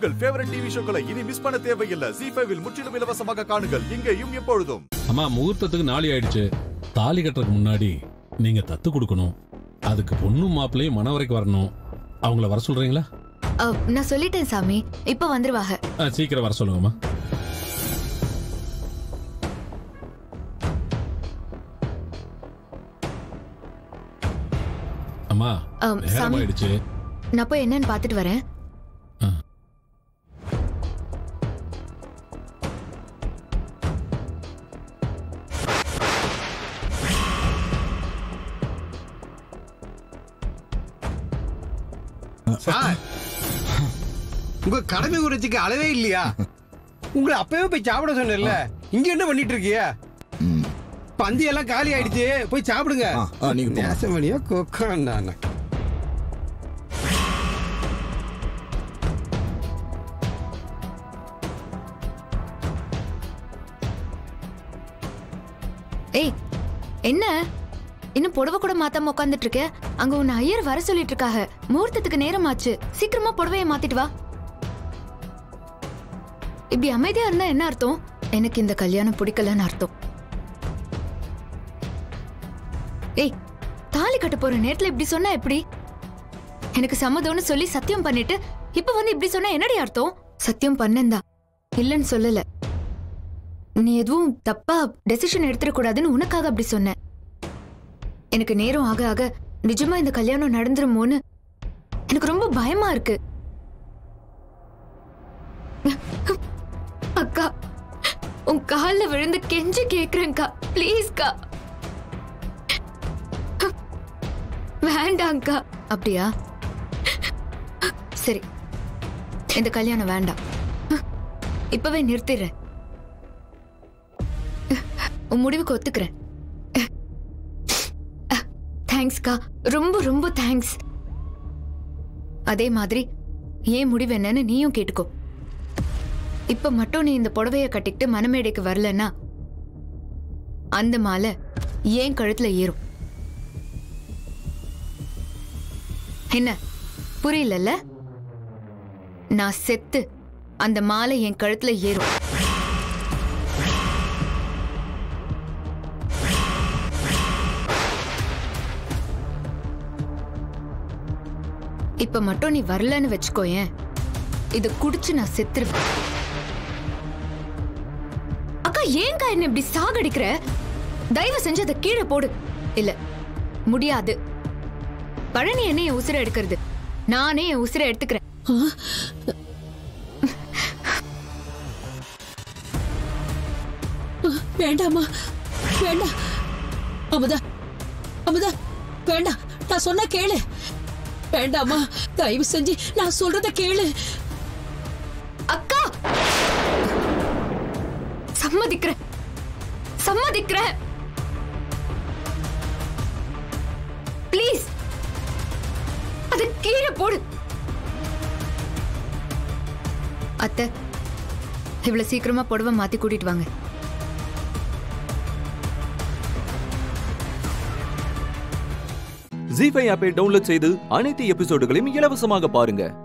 உங்கள் favourite TV ஷோக்களை இனி miss பண்ண தேவையில்லை ஜி ஃபைவில் முற்றிலும் இலவசமாக காணுங்கள் இங்கேயும் எப்பொழுதும் அம்மா முகூர்த்தத்துக்கு நாளை ஆயிடுச்சு தாலி கட்டுறதுக்கு முன்னாடி நீங்க தத்து கொடுக்கணும் அதுக்கு பொண்ணும் மாப்பிள்ளையும் மணவரைக்கு வரணும் அவங்கள வர சொல்றீங்களா அ, நான் சொல்லிட்டேன் சாமி இப்ப வந்துருவாங்க ஆ, சீக்கிரம் வர சொல்லுங்கம்மா அம்மா அ, நேரம் சாமி ஆயிடுச்சு நான் போய் என்னன்னு பாத்துட்டு வரேன் ஆ. சார் உங்க கடமை உரைச்சிக்கு அளவே இல்லையா உங்களை அப்பவே போய் சாப்பிட சொன்னேன்ல இங்க என்ன பண்ணிட்டு இருக்கீங்க பந்தி எல்லாம் காலி ஆயிடுச்சு போய் சாப்பிடுங்க ஆ, ஆ, நீங்க போங்க. நேசமணியா கொக்காண்டான ஏய் என்ன இன்னும் புடவை கூட மாத்தாம உட்காந்துட்டு இருக்க அங்க உன்னை ஐயர் வர சொல்லிட்டு இருக்காக முகூர்த்தத்துக்கு நேரம் ஆச்சு சீக்கிரமா புடவைய மாத்திட்டு வா இப்படி அமைதியா இருந்தா என்ன அர்த்தம் எனக்கு இந்த கல்யாணம் பிடிக்கலன்னு அர்த்தம் ஏய் தாலி கட்ட போற நேரத்துல இப்படி சொன்னா எப்படி எனக்கு சம்மதம்னு சொல்லி சத்தியம் பண்ணிட்டு இப்ப வந்து இப்படி சொன்னா என்னடி அர்த்தம் சத்தியம் பண்ணேன்தா இல்லைன்னு சொல்லல நீ எதுவும் தப்பா டெசிஷன் எடுத்துடக்கூடாதுன்னு உனக்காக அப்படி சொன்னேன் எனக்கு நேரம் ஆக ஆக நிஜமா இந்த கல்யாணம் நடந்துருமோன்னு எனக்கு ரொம்ப பயமா இருக்கு அக்கா உன் கால்ல விழுந்து கெஞ்சி கேக்குறேன்க்கா ப்ளீஸ்க்கா வேண்டாங்க்கா அப்படியா சரி இந்த கல்யாணம் வேண்டாம் இப்பவே நிறுத்திடுறேன் உன் முடிவுக்கு ஒத்துக்கிறேன் தேங்க்ஸ்க்கா ரொம்ப ரொம்ப தேங்க்ஸ் அதே மாதிரி ஏன் முடிவு என்னன்னு நீயும் கேட்டுக்கோ இப்ப மட்டும் நீ இந்த புடவைய கட்டிக்கிட்டு மணமேடைக்கு வரலன்னா அந்த மாலை ஏன் கழுத்துல ஏறும் என்ன புரியலல்ல நான் செத்து அந்த மாலை என் கழுத்துல ஏறும் இப்ப மட்டும் நீ வரலன்னு வச்சுக்கோயேன் இத குடிச்சு நான் செத்துருவேன் அக்கா ஏன்க்கா என்ன இப்படி சாகடிக்கிற தயவு செஞ்சு அதை கீழே போடு இல்ல முடியாது பழனி என்ன என் உசுரை எடுக்கிறது நானே என் உசுரை எடுத்துக்கிறேன் வேண்டாமா வேண்டாம் அமுதா அமுதா வேண்டாம் நான் சொன்ன கேளு வேண்டாமா தயவு செஞ்சு நான் சொல்றத கேளு அக்கா சம்மதிக்கிறேன் சம்மதிக்கிறேன் ப்ளீஸ் அது கீழே போடு அத்தை இவ்வளவு சீக்கிரமா புடவை மாத்தி கூட்டிட்டு வாங்க ஜி ஃபைவ் ஆப்பை டவுன்லோட் செய்து அனைத்து எபிசோடுகளையும் இலவசமாக பாருங்க